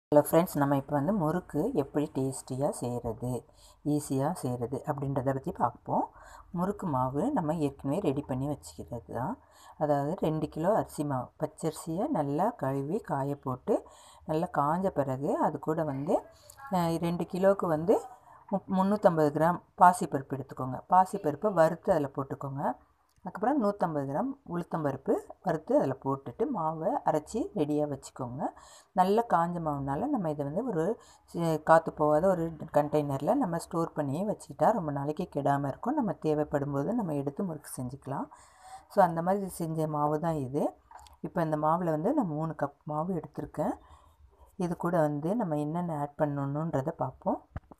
hello friends நம்ம இப்போ வந்து முறுக்கு எப்படி டேஸ்டியாக செய்கிறது ஈஸியாக செய்கிறது அப்படின்றத பற்றி பார்ப்போம் முறுக்கு மாவு நம்ம ஏற்கனவே ரெடி பண்ணி வச்சுக்கிறது தான் அதாவது ரெண்டு கிலோ அரிசி மாவு பச்சரிசியை நல்லா கழுவி காய போட்டு நல்லா காஞ்ச பிறகு அது கூட வந்து அஹ், ரெண்டு கிலோவுக்கு வந்து முப் முந்நூற்றம்பது கிராம் பாசிப்பருப்பு எடுத்துக்கோங்க பாசிப்பருப்பை வறுத்து அதில் போட்டுக்கோங்க அதுக்கப்புறம் நூற்றம்பது கிராம் உளுத்தம்பருப்பு வறுத்து அதில் போட்டுட்டு மாவை அரைச்சி ரெடியாக வச்சுக்கோங்க நல்ல காஞ்ச மாவுனால நம்ம இதை வந்து ஒரு சி- காற்று போகாத ஒரு கண்டெய்னரில் நம்ம ஸ்டோர் பண்ணி வச்சுக்கிட்டா ரொம்ப நாளைக்கு கெடாமல் இருக்கும் நம்ம தேவைப்படும் போது நம்ம எடுத்து முறுக்கு செஞ்சுக்கலாம் ஸோ அந்த மாதிரி செஞ்ச மாவு தான் இது இப்போ இந்த மாவில் வந்து நான் மூணு கப் மாவு எடுத்திருக்கேன் இது கூட வந்து நம்ம என்னென்ன ஆட் பண்ணணுன்றதை பார்ப்போம்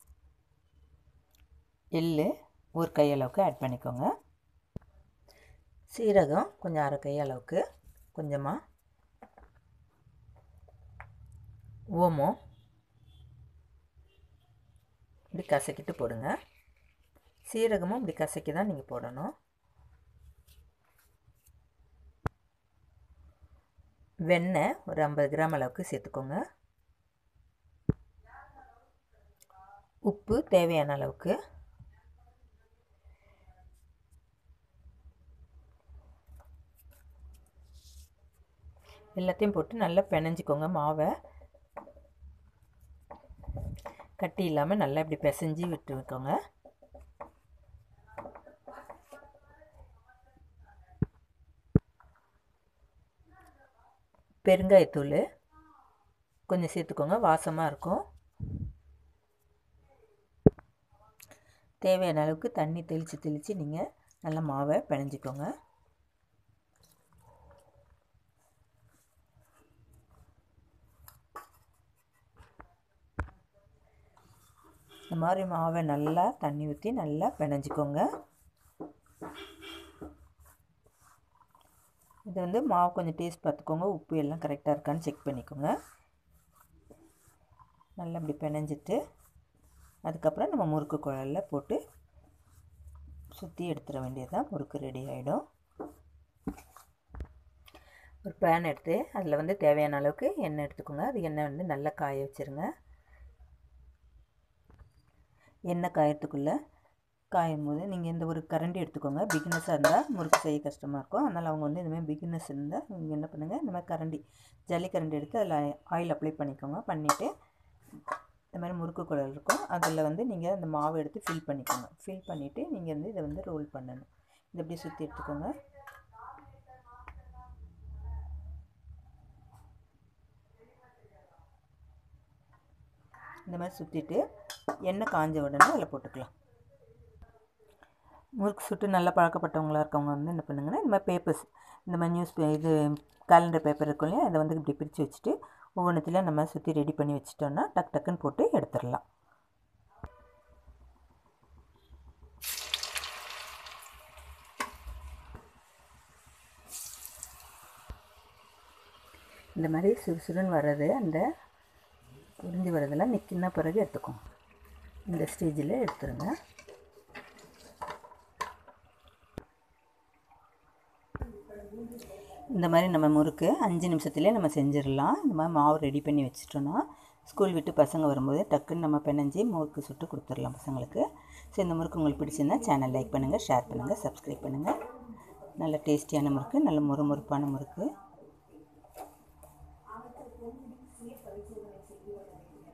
எள்ளு ஒரு கையளவுக்கு ஆட் பண்ணிக்கோங்க சீரகம் கொஞ்சம் அரை கை அளவுக்கு கொஞ்சமாக ஓமம் இப்படி கசக்கிட்டு போடுங்க சீரகமும் இப்படி கசக்கி தான் நீங்கள் போடணும் வெண்ணெய் ஒரு ஐம்பது கிராம் அளவுக்கு சேர்த்துக்கோங்க உப்பு தேவையான அளவுக்கு எல்லாத்தையும் போட்டு நல்லா பிணைஞ்சிக்கோங்க மாவை கட்டி இல்லாமல் நல்லா இப்படி பிசைஞ்சு விட்டுக்கோங்க பெருங்காயத்தூள் கொஞ்சம் சேர்த்துக்கோங்க வாசமாக இருக்கும் தேவையான அளவுக்கு தண்ணி தெளித்து தெளித்து நீங்கள் நல்லா மாவை பிணைஞ்சிக்கோங்க இந்த மாதிரி மாவை நல்லா தண்ணி ஊற்றி நல்லா பிணைஞ்சிக்கோங்க இது வந்து மாவு கொஞ்சம் டேஸ்ட் பார்த்துக்கோங்க உப்பு எல்லாம் கரெக்டாக இருக்கான்னு செக் பண்ணிக்கோங்க நல்லா இப்படி பிணைஞ்சிட்டு அதுக்கப்புறம் நம்ம முறுக்கு குழலில் போட்டு சுற்றி எடுத்துட வேண்டியதுதான் முறுக்கு ரெடி ஆகிடும் ஒரு பேன் எடுத்து அதில் வந்து தேவையான அளவுக்கு எண்ணெய் எடுத்துக்கோங்க அது எண்ணெய் வந்து நல்லா காய வச்சுருங்க எண்ணெய் காயறதுக்குள்ளே காயும் போது நீங்கள் இந்த ஒரு கரண்டி எடுத்துக்கோங்க பிகினஸாக இருந்தால் முறுக்கு செய்ய கஷ்டமாக இருக்கும் அதனால் அவங்க வந்து இந்தமாதிரி பிகினஸ் இருந்தால் நீங்கள் என்ன பண்ணுங்கள் இந்த மாதிரி கரண்டி ஜல்லி கரண்டி எடுத்து அதில் ஆயில் அப்ளை பண்ணிக்கோங்க பண்ணிவிட்டு இந்த மாதிரி முறுக்கு குழல் இருக்கும் அதில் வந்து நீங்கள் அந்த மாவு எடுத்து ஃபில் பண்ணிக்கோங்க ஃபில் பண்ணிவிட்டு நீங்கள் வந்து இதை வந்து ரோல் பண்ணணும் இதை அப்படியே சுற்றி எடுத்துக்கோங்க இந்த மாதிரி சுற்றிட்டு எண்ணெய் காஞ்ச உடனே அதில் போட்டுக்கலாம் முறுக்கு சுட்டு நல்லா பழக்கப்பட்டவங்களா இருக்கவங்க வந்து என்ன பண்ணுங்கன்னா இந்த மாதிரி பேப்பர்ஸ் இந்த மாதிரி நியூஸ் பே இது கேலண்டர் பேப்பர் இருக்கும் இல்லையா அதை வந்து இப்படி பிரித்து வச்சுட்டு ஒவ்வொன்றுத்திலையும் நம்ம சுற்றி ரெடி பண்ணி வச்சிட்டோன்னா டக் டக்குன்னு போட்டு எடுத்துடலாம் இந்த மாதிரி சுறுசுறுன்னு வர்றது அந்த உறிஞ்சி வரதெல்லாம் நிற்கின பிறகு எடுத்துக்கோங்க இந்த ஸ்டேஜில் எடுத்துருங்க இந்த மாதிரி நம்ம முறுக்கு அஞ்சு நிமிஷத்துலேயே நம்ம செஞ்சிடலாம் இந்த மாதிரி மாவு ரெடி பண்ணி வச்சிட்டோன்னா ஸ்கூல் விட்டு பசங்க வரும்போது டக்குன்னு நம்ம பிணைஞ்சி முறுக்கு சுட்டு கொடுத்துடலாம் பசங்களுக்கு ஸோ இந்த முறுக்கு உங்களுக்கு பிடிச்சிருந்தா சேனல் லைக் பண்ணுங்கள் ஷேர் பண்ணுங்கள் சப்ஸ்கிரைப் பண்ணுங்கள் நல்ல டேஸ்டியான முறுக்கு நல்ல முறுமுறுப்பான முறுக்கு